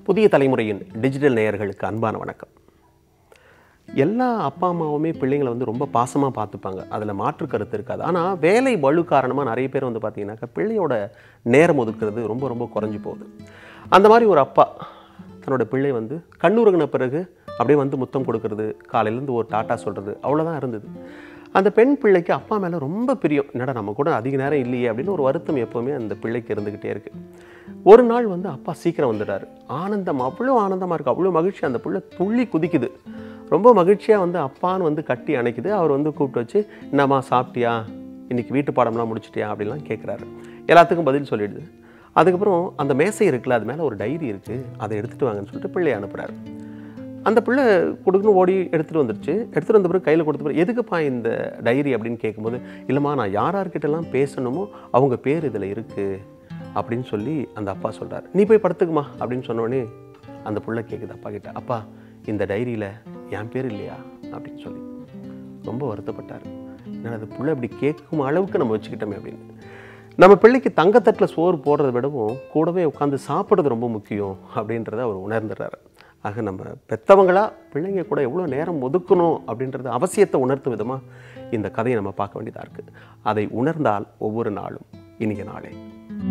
புதிய தலைமுறையின் டிஜிட்டல் நேயர்களுக்கு அன்பான வணக்கம் எல்லா அப்பா அம்மாவுமே பிள்ளைங்களை வந்து ரொம்ப பாசமாக பார்த்துப்பாங்க அதில் மாற்று கருத்து இருக்காது ஆனால் வேலை வலு காரணமாக நிறைய பேர் வந்து பார்த்தீங்கன்னாக்கா பிள்ளையோட நேரம் ஒதுக்குறது ரொம்ப ரொம்ப குறைஞ்சி போகுது அந்த மாதிரி ஒரு அப்பா தன்னோட பிள்ளை வந்து கண்ணுறங்கின பிறகு அப்படியே வந்து முத்தம் கொடுக்கறது காலையிலேருந்து ஒரு டாட்டா சொல்கிறது அவ்வளோதான் இருந்தது அந்த பெண் பிள்ளைக்கு அப்பா மேலே ரொம்ப பிரியம் என்னடா நம்ம கூட அதிக நேரம் இல்லையே அப்படின்னு ஒரு வருத்தம் எப்போவுமே அந்த பிள்ளைக்கு இருந்துக்கிட்டே இருக்குது ஒரு நாள் வந்து அப்பா சீக்கிரம் வந்துட்டார் ஆனந்தம் அவ்வளோ ஆனந்தமாக இருக்குது அவ்வளோ மகிழ்ச்சி அந்த பிள்ளை துள்ளி குதிக்குது ரொம்ப மகிழ்ச்சியாக வந்து அப்பான்னு வந்து கட்டி அணைக்குது அவர் வந்து கூப்பிட்டு வச்சு என்னம்மா சாப்பிட்டியா இன்னைக்கு வீட்டு பாடம்லாம் முடிச்சிட்டியா அப்படின்லாம் கேட்குறாரு எல்லாத்துக்கும் பதில் சொல்லிடுது அதுக்கப்புறம் அந்த மேசை இருக்குல்ல அது மேலே ஒரு டைரி இருக்குது அதை எடுத்துகிட்டு வாங்கன்னு சொல்லிட்டு பிள்ளையை அனுப்புகிறாரு அந்த பிள்ளை கொடுக்கணும் ஓடி எடுத்துகிட்டு வந்துருச்சு எடுத்துகிட்டு வந்த பிறகு கையில் கொடுத்த பிறகு எதுக்குப்பா இந்த டைரி அப்படின்னு கேட்கும்போது இல்லைம்மா நான் யார் யார்கிட்டலாம் பேசணுமோ அவங்க பேர் இதில் இருக்குது அப்படின்னு சொல்லி அந்த அப்பா சொல்கிறார் நீ போய் படுத்துக்குமா அப்படின்னு சொன்னோடனே அந்த பிள்ளை கேட்குது அப்பா கிட்ட அப்பா இந்த டைரியில் என் பேர் இல்லையா அப்படின்னு சொல்லி ரொம்ப வருத்தப்பட்டார் என்னடா அது புள்ள இப்படி கேட்கும் அளவுக்கு நம்ம வச்சுக்கிட்டோமே அப்படின்னு நம்ம பிள்ளைக்கு தங்கத்தட்டில் சோறு போடுறத விடவும் கூடவே உட்காந்து சாப்பிட்றது ரொம்ப முக்கியம் அப்படின்றத அவர் உணர்ந்துடுறாரு ஆக நம்ம பெத்தவங்களா பிள்ளைங்க கூட எவ்வளோ நேரம் ஒதுக்கணும் அப்படின்றது அவசியத்தை உணர்த்தும் விதமாக இந்த கதையை நம்ம பார்க்க வேண்டியதாக இருக்குது அதை உணர்ந்தால் ஒவ்வொரு நாளும் இனிய நாளே